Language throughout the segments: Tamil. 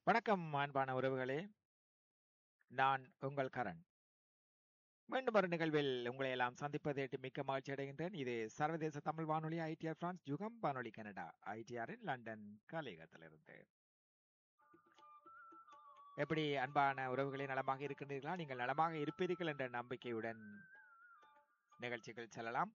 வணக்கம் அன்பான உறவுகளே நான் உங்கள் கரண் மீண்டும் ஒரு நிகழ்வில் உங்களை எல்லாம் சந்திப்பது எட்டு மிக்க மகிழ்ச்சி அடைகின்றேன் இது சர்வதேச தமிழ் வானொலி ஐடிஆர் பிரான்ஸ் யுகம் வானொலி கனடா ஐடிஆரின் லண்டன் கலையகத்திலிருந்து எப்படி அன்பான உறவுகளே நலமாக இருக்கின்றீர்களா நீங்கள் நலமாக இருப்பீர்கள் என்ற நம்பிக்கையுடன் நிகழ்ச்சிகள் செல்லலாம்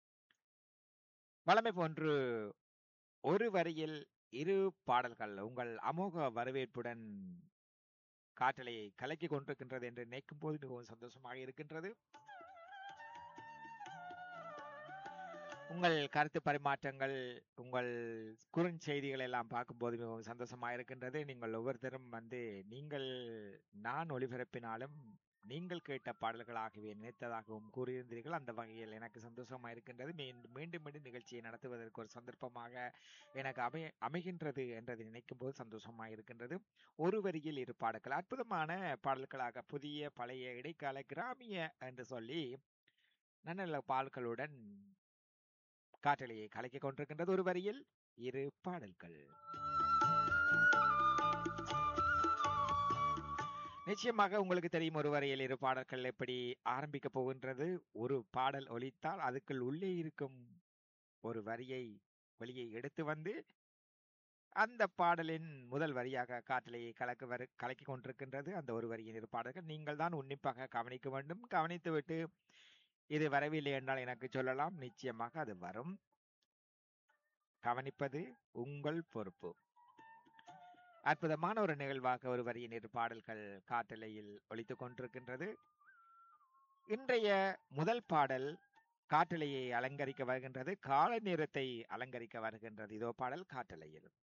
வளமை போன்று ஒரு வரியில் இரு பாடல்கள் உங்கள் அமோக வரவேற்புடன் காற்றலையை கலக்கி கொண்டிருக்கின்றது என்று நினைக்கும் போது மிகவும் சந்தோஷமாக இருக்கின்றது உங்கள் கருத்து பரிமாற்றங்கள் உங்கள் குறுஞ்செய்திகள் எல்லாம் பார்க்கும்போது மிகவும் சந்தோஷமாக இருக்கின்றது நீங்கள் ஒவ்வொருத்தரும் வந்து நீங்கள் நான் ஒளிபரப்பினாலும் நீங்கள் கேட்ட பாடல்களாகவே நினைத்ததாகவும் கூறியிருந்தீர்கள் அந்த வகையில் எனக்கு சந்தோஷமாக இருக்கின்றது மீண்டும் மீண்டும் மீண்டும் நிகழ்ச்சியை நடத்துவதற்கு ஒரு சந்தர்ப்பமாக எனக்கு அமை அமைகின்றது என்றதை நினைக்கும் போது சந்தோஷமாக இருக்கின்றது ஒரு வரியில் இரு பாடல்கள் அற்புதமான பாடல்களாக புதிய பழைய இடைக்கால கிராமிய என்று சொல்லி நல்ல பாடல்களுடன் காற்றலையை கலக்கிக் கொண்டிருக்கின்றது ஒரு வரியில் இரு பாடல்கள் நிச்சயமாக உங்களுக்கு தெரியும் ஒரு வரையில் இரு பாடல்கள் எப்படி ஆரம்பிக்க போகின்றது ஒரு பாடல் ஒலித்தால் அதுக்குள் உள்ளே இருக்கும் ஒரு வரியை வெளியே எடுத்து வந்து அந்த பாடலின் முதல் வரியாக காற்றலையை கலக்க வரு கலக்கி கொண்டிருக்கின்றது அந்த ஒரு வரியின் இரு பாடல்கள் நீங்கள் தான் உன்னிப்பாக கவனிக்க வேண்டும் கவனித்துவிட்டு இது வரவில்லை என்றால் எனக்கு சொல்லலாம் நிச்சயமாக அது வரும் கவனிப்பது உங்கள் பொறுப்பு அற்புதமான ஒரு நிகழ்வாக ஒரு வரியின் இரு பாடல்கள் காட்டலையில் ஒலித்துக் கொண்டிருக்கின்றது இன்றைய முதல் பாடல் காட்டலையை அலங்கரிக்க வருகின்றது கால நேரத்தை அலங்கரிக்க வருகின்றது இதோ பாடல் காட்டலையில்